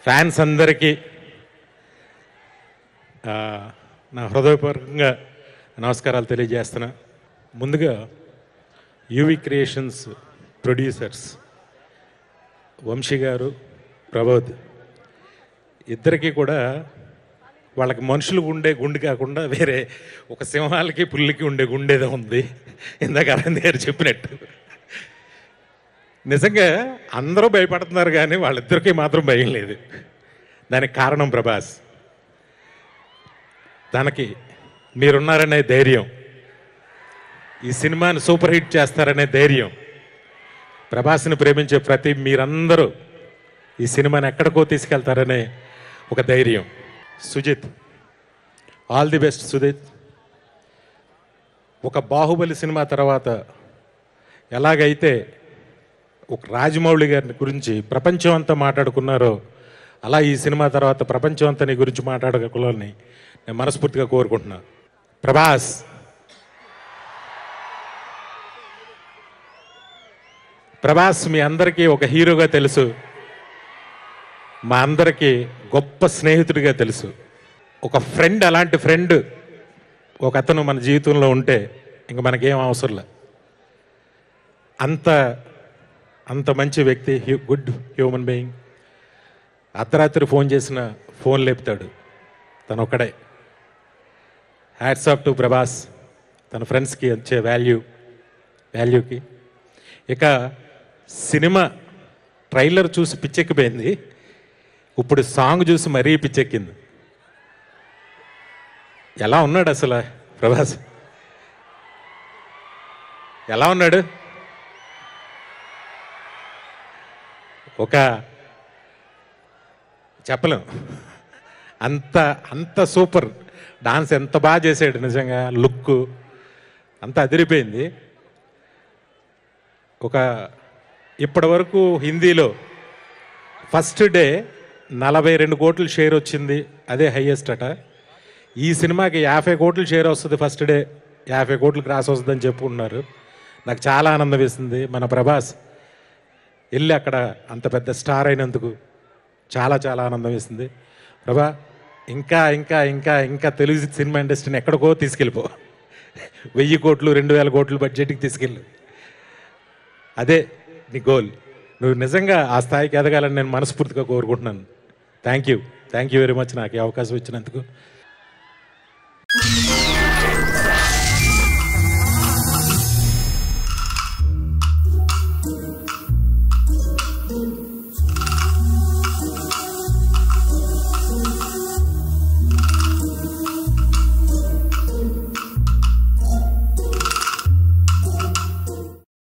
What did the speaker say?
fans అందరికీ ఆ, నా హృదయపూర్వకంగా నమస్కారాలు తెలియజేస్తున్నా ముందుగా యూవి క్రియేషన్స్ ప్రొడ్యూసర్స్ వంశీ గారు ప్రబోధ్ ఇద్దరికి కూడా వాళ్ళకి మనుషులు ఉండే గుండె కాకుండా వేరే ఒక సింహాలకి పుల్లికి ఉండే గుండేదో ఉంది ఇందాక అరవింద్ గారు చెప్పినట్టు నిజంగా అందరూ భయపడుతున్నారు కానీ వాళ్ళిద్దరికీ మాత్రం భయం లేదు దానికి కారణం ప్రభాస్ దానికి మీరున్నారనే ధైర్యం ఈ సినిమాని సూపర్ హిట్ చేస్తారనే ధైర్యం ప్రభాస్ని ప్రేమించే ప్రతి మీరందరూ ఈ సినిమాని ఎక్కడికో తీసుకెళ్తారనే ఒక ధైర్యం Sujith all the best Sujith ఒక బాహుబలి సినిమా తర్వాత ఎలాగైతే ఒక రాజమౌళి గారిని గురించి ప్రపంచం అంతా మాట్లాడుకున్నారో అలా ఈ సినిమా తర్వాత ప్రపంచం అంతా నీ గురించి మాట్లాడుకోవాలని నేను మనస్ఫూర్తిగా కోరుకుంటున్నా ప్రభాస్ ప్రభాస్ మీ అందరికీ ఒక హీరోగా తెలుసు మా అందరికీ గొప్ప స్నేహితుడిగా తెలుసు ఒక ఫ్రెండ్ అలాంటి ఫ్రెండ్ ఒక అతను మన జీవితంలో ఉంటే ఇంక మనకేం అవసరంలే అంత అంత మంచి వ్యక్తి హ్యూ- గుడ్ హ్యూమన్ బీయింగ్ అర్ధరాత్రి ఫోన్ చేసిన ఫోన్ లేపుతాడు తను ఒక్కడే హ్యాట్స్ ఆఫ్ టు ప్రభాస్ తన ఫ్రెండ్స్కి వచ్చే వాల్యూ వాల్యూకి ఇక సినిమా ట్రైలర్ చూసి పిచ్చెక్కిపోయింది ఇప్పుడు సాంగ్ చూసి మరీ పిచ్చెక్కింది ఎలా ఉన్నాడు అసలు ప్రభాస్ ఎలా ఉన్నాడు ఒక చెప్పలేం అంత అంత సూపర్ డాన్స్ ఎంత బాగా చేసాడు నిజంగా లుక్ అంత అదిరిపోయింది ఒక ఇప్పటి వరకు హిందీలో ఫస్ట్ డే నలభై రెండు కోట్ల షేర్ వచ్చింది అదే హైయెస్ట్ అట ఈ సినిమాకి యాభై కోట్ల షేర్ వస్తుంది ఫస్ట్ డే యాభై కోట్లు క్రాస్ వస్తుందని చెప్పుకున్నారు నాకు చాలా ఆనందం వేసింది మన ప్రభాస్ వెళ్ళి అక్కడ అంత పెద్ద స్టార్ అయినందుకు చాలా చాలా ఆనందం వేసింది ప్రభా ఇంకా ఇంకా ఇంకా ఇంకా తెలుగు సినిమా ఇండస్ట్రీని ఎక్కడికో తీసుకెళ్ళిపో వెయ్యి కోట్లు రెండు వేల కోట్లు బడ్జెట్కి తీసుకెళ్ళు అదే నీ గోల్ నువ్వు నిజంగా ఆ స్థాయికి ఎదగాలని నేను మనస్ఫూర్తిగా కోరుకుంటున్నాను thank you thank you very much నాకు ఈ అవకాశం ఇచ్చినందుకు